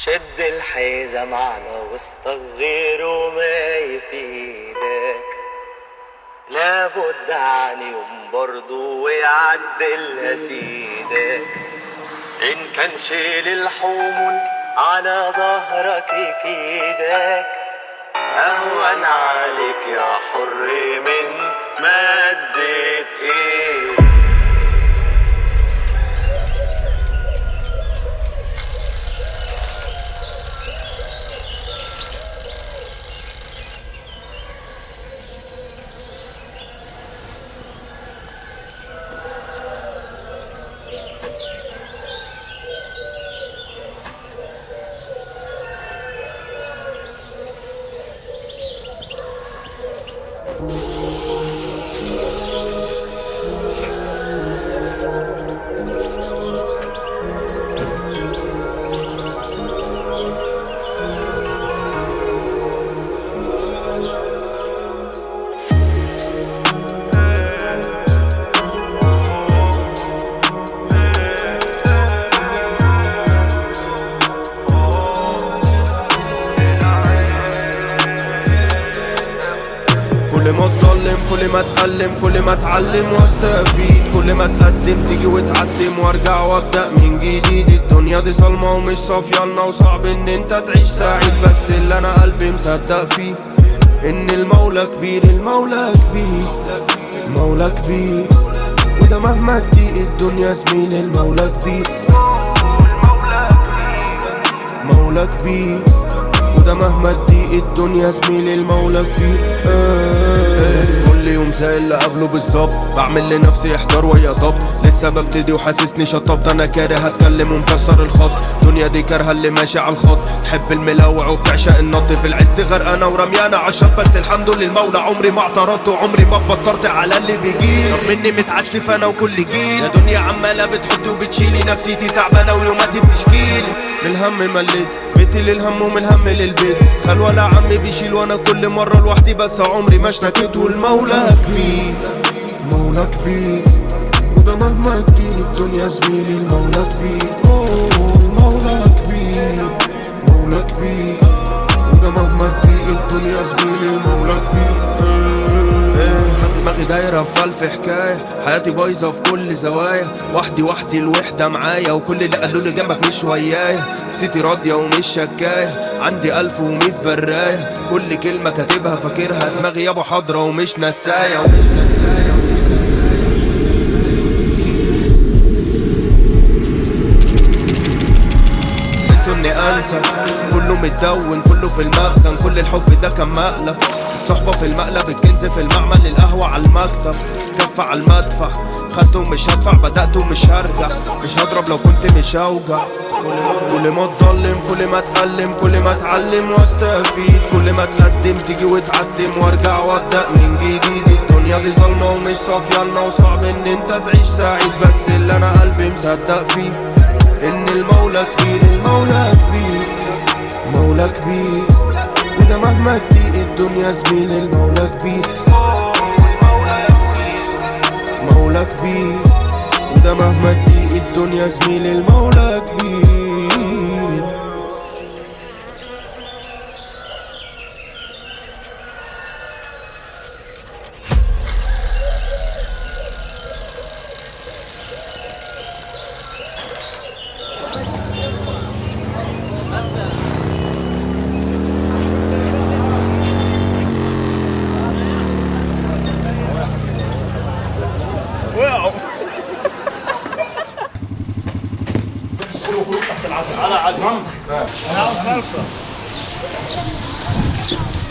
شد الحيزة معنا وسطك غيره ما يفيدك لابد عن يوم برضو ويعزل سيدك إن كان شيل الحمل على ظهرك يكيدك أهون عليك يا حر من مادة إيه كل ما اتظلم كل ما اتألم كل ما اتعلم واستفيد كل ما اتقدم تيجي وتعدم وارجع وابدأ من جديد الدنيا دي ظلمة ومش صافية وصعب ان انت تعيش سعيد بس اللي انا قلبي مصدق فيه ان المولى كبير المولى كبير المولى كبير وده مهما تضيق الدنيا زميل المولى كبير مولى كبير وده مهما تضيق الدنيا زميل المولى كبير آه. كل يوم زي اللي قبله بالظبط بعمل لنفسي احضار ويا طب لسه ببتدي وحاسسني شطبت انا كاره اتكلم ومكسر الخط دنيا دي كارهه اللي ماشي على الخط تحب الملوع وبتعشق النط في العز غرقانه ورميانه على الشط بس الحمد للمولى عمري ما اعترضت وعمري ما بطرت على اللي بيجي رغم اني متعسف انا وكل جيل يا دنيا عماله بتحط وبتشيلي نفسيتي تعبانه ويوماتي بتشكيلي من الهم مليت بيتي للهم ومن الهم للبيت خال ولا عمي بيشيل وانا كل مره لوحدي بس عمري ما اشتكيت والمولى كبير مولى كبير وده مهما تجيلي الدنيا زميلي المولى كبير أوه، المولى كبير مولى كبير وده مهما تجيلي الدنيا زميلي المولى كبير إيه، دماغي دايرة في ألف حكاية حياتي بايظة في كل زوايا وحدي وحدي الوحدة معايا وكل اللي قالوا لي جنبك مش ويايا نفسيتي راضية ومش شكاية عندي ألف ومية براية كل كلمة كاتبها فاكرها دماغي يابا حاضرة ومش نساية ومش نساية انسوا اني انسى كله متدون كله في المخزن كل الحب ده كان مقلب الصحبة في المقلب الكنز في المعمل القهوة على المكتب كفة على المدفع خدته ومش هدفع بدأت ومش هرجع مش هضرب لو كنت مش هوجع كل ما اتظلم كل ما اتألم كل ما اتعلم واستفيد كل ما اتقدم تيجي وتعدم وارجع وابدأ من جديد الدنيا دي ظلمة ومش صافية وصعب ان انت تعيش سعيد بس اللي انا قلبي مصدق فيه ان المولى كبير المولى كبير مولى كبير وده مهما تضيق الدنيا زميل المولى كبير مولى كبير وده مهما تضيق الدنيا زميل المولى كبير انا عاوز صلصه